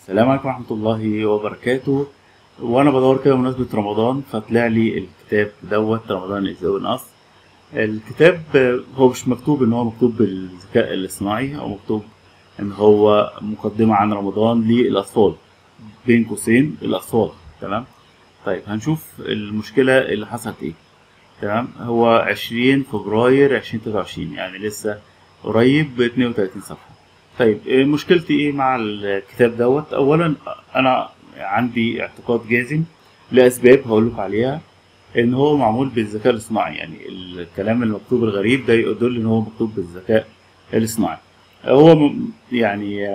السلام عليكم ورحمة الله وبركاته وأنا بدور كده بمناسبة رمضان فطلع لي الكتاب دوت رمضان إزاي نقص الكتاب هو مش مكتوب إن هو مكتوب بالذكاء الاصطناعي أو مكتوب إن هو مقدمة عن رمضان للأطفال بين قوسين الأطفال تمام طيب هنشوف المشكلة اللي حصلت إيه تمام هو عشرين فبراير عشرين تلاتة وعشرين يعني لسه قريب باتنين وتلاتين صفحة طيب إيه مشكلتي ايه مع الكتاب دوت اولا انا عندي اعتقاد جازم لاسباب هقول لكم عليها ان هو معمول بالذكاء الاصطناعي يعني الكلام المكتوب الغريب ده يدل ان هو مكتوب بالذكاء الاصطناعي هو م- يعني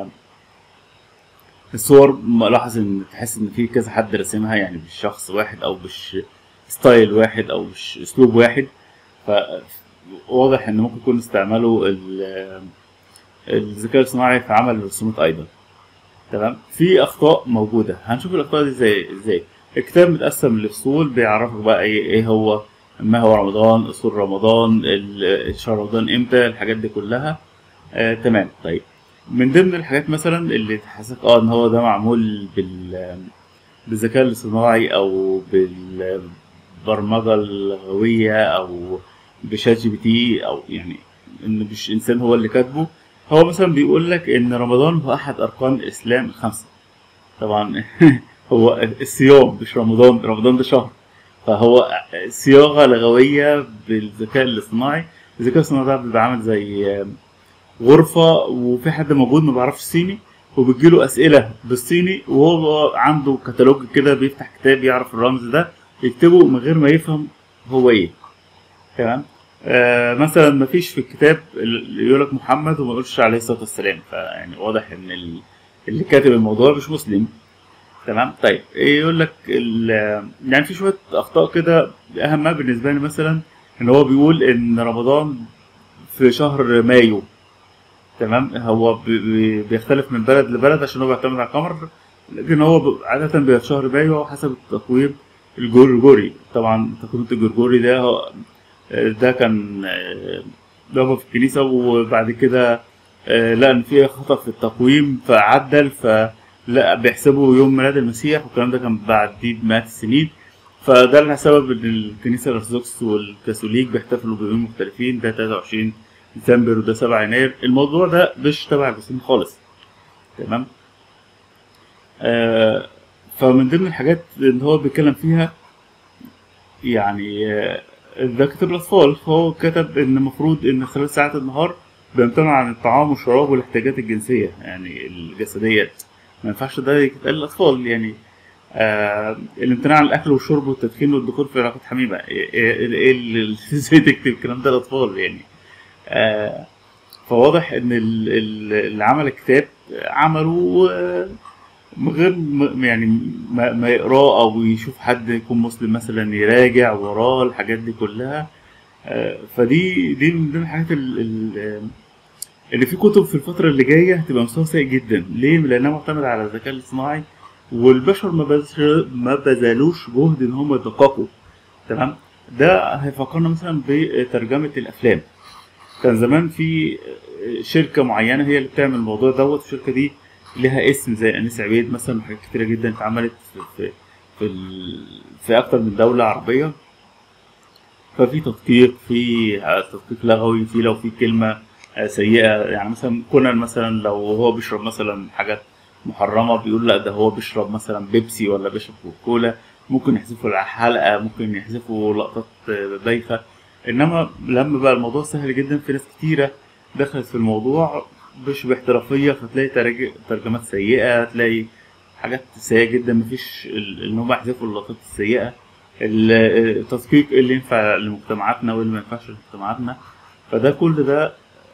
الصور ملاحظ ان تحس ان في كذا حد رسمها يعني مش شخص واحد او مش ستايل واحد او مش اسلوب واحد فواضح ان ممكن يكون استعملوا ال- الذكاء الصناعي في عمل الرسومات ايضا تمام في اخطاء موجوده هنشوف الاخطاء دي ازاي ازاي الكتاب متقسم لفصول بيعرفك بقى ايه ايه هو ما هو رمضان اصول رمضان ال- شهر رمضان امتى الحاجات دي كلها آه تمام طيب من ضمن الحاجات مثلا اللي تحسسك اه ان هو ده معمول بال بالذكاء الاصطناعي او بالبرمجه اللغويه او بشات جي بي تي او يعني ان مش انسان هو اللي كاتبه هو مثلا بيقول لك ان رمضان هو احد اركان الاسلام الخمسه طبعا هو الصيام مش رمضان رمضان ده شهر فهو صياغه لغويه بالذكاء الاصطناعي الذكاء الاصطناعي ده بيبقى عامل زي غرفه وفي حد موجود ما بيعرفش صيني وبتجيله اسئله بالصيني وهو عنده كتالوج كده بيفتح كتاب يعرف الرمز ده يكتبه من غير ما يفهم هو ايه تمام آه مثلا ما فيش في الكتاب اللي يقول لك محمد وما يقولش عليه الصلاه والسلام فيعني واضح ان ال- اللي كاتب الموضوع مش مسلم تمام طيب إيه يقول لك ال- يعني في شويه اخطاء كده اهمها بالنسبه لي مثلا ان هو بيقول ان رمضان في شهر مايو تمام هو بي- بي- بيختلف من بلد لبلد عشان هو بيعتمد على القمر لكن هو ب- عادة بيبقى في شهر مايو حسب التقويم الجرجوري طبعا تقويم الجرجوري ده هو ده كان آه، ضربه في الكنيسة وبعد كده آه، لقى إن في خطأ في التقويم فعدل فلا بيحسبوا يوم ميلاد المسيح والكلام ده كان بعد دي بمئات السنين فده لها سبب إن الكنيسة الأرثوذكس والكاثوليك بيحتفلوا بيومين مختلفين ده 23 ديسمبر وده 7 يناير الموضوع ده مش تبع المسلمين خالص تمام آه فمن ضمن الحاجات اللي هو بيتكلم فيها يعني آه، ده كتاب الأطفال فهو كتب إن المفروض إن خلال ساعات النهار بيمتنع عن الطعام والشراب والاحتياجات الجنسية يعني الجسدية ما ينفعش ده يتقال للأطفال يعني آه الامتناع عن الأكل والشرب والتدخين والدخول في علاقات حميمة إيه إيه إيه اللي ازاي تكتب الكلام ده للأطفال يعني آه فواضح إن ال- ال- اللي عمل الكتاب عمله آه، من غير م- يعني ما, ما يقراه او يشوف حد يكون مسلم مثلا يراجع وراه الحاجات دي كلها آه، فدي دي من ضمن الحاجات ال- ال- اللي في كتب في الفترة اللي جاية هتبقى مستوى سيء جدا ليه؟ لأنها معتمدة على الذكاء الاصطناعي والبشر ما بذل- ما بذلوش جهد إن هم يدققوا تمام؟ ده هيفكرنا مثلا بترجمة الأفلام كان زمان في شركة معينة هي اللي بتعمل الموضوع دوت الشركة دي لها اسم زي أنيس عبيد مثلا وحاجات كتيرة جدا اتعملت في في في, ال... في أكتر من دولة عربية ففي تدقيق في تدقيق لغوي في لو في كلمة آه، سيئة يعني مثلا كونان مثلا لو هو بيشرب مثلا حاجات محرمة بيقول لا ده هو بيشرب مثلا بيبسي ولا بيشرب كوكولا ممكن يحذفوا الحلقة ممكن يحذفوا لقطات آه، بايخة انما لما بقى الموضوع سهل جدا في ناس كتيرة دخلت في الموضوع مش باحترافية فتلاقي ترج- ترجمات سيئة تلاقي حاجات سيئة جدا مفيش ال- ان هم يحذفوا اللقطات السيئة ال- التدقيق إيه اللي ينفع لمجتمعاتنا واللي ما ينفعش لمجتمعاتنا فده كل ده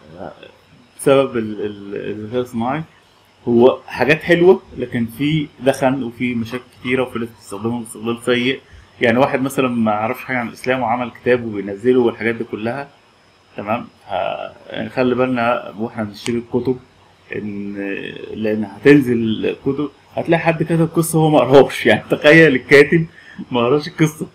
بسبب ال- ال- الذكاء الصناعي هو حاجات حلوة لكن في دخن وفي مشاكل كتيرة وفي ناس بتستخدمه باستخدام سيء يعني واحد مثلا ما يعرفش حاجة عن الإسلام وعمل كتاب وبينزله والحاجات دي كلها تمام ه- يعني خلي بالنا واحنا بنشتري الكتب ان لان هتنزل كتب هتلاقي حد كتب قصه هو ما قراهاش يعني تخيل الكاتب ما قراش القصه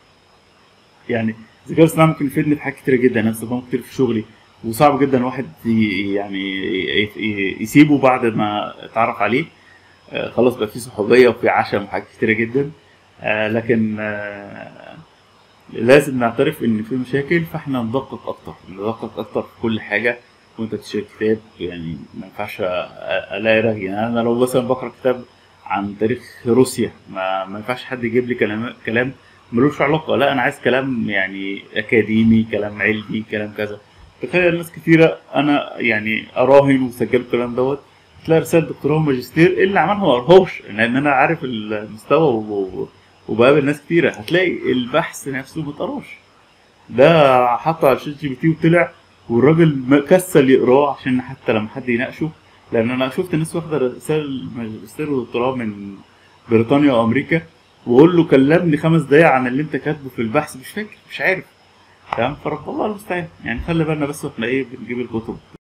يعني الذكاء الاصطناعي ممكن يفيدني في حاجات كتيره جدا انا بستخدمه كتير في شغلي وصعب جدا واحد ي- يعني ي- ي- يسيبه بعد ما اتعرف عليه آه، خلاص بقى في صحوبيه وفي عشم وحاجات كتيره جدا آه، لكن آه، لازم نعترف ان في مشاكل فاحنا ندقق اكتر ندقق اكتر في كل حاجه وانت بتشتري كتاب يعني ما ينفعش أ- الاقي رغي يعني انا لو مثلا بقرا كتاب عن تاريخ روسيا ما, ما ينفعش حد يجيب لي كلام كلام ملوش علاقه لا انا عايز كلام يعني اكاديمي كلام علمي كلام كذا تخيل ناس كتيره انا يعني اراهن وسجلت الكلام دوت تلاقي رساله دكتوراه وماجستير إيه اللي عملها ما قراهوش لان انا عارف المستوى و- وبقابل ناس كتيره هتلاقي البحث نفسه ما اتقراش ده حطه على شات جي بي تي وطلع والراجل ما- كسل يقراه عشان حتى لما حد يناقشه لان انا شفت ناس واخده رسائل ماجستير ودكتوراه من بريطانيا وامريكا وقول له كلمني خمس دقايق عن اللي انت كاتبه في البحث مش فاكر مش عارف تمام فرب الله المستعان يعني خلي بالنا بس واحنا ايه بنجيب الكتب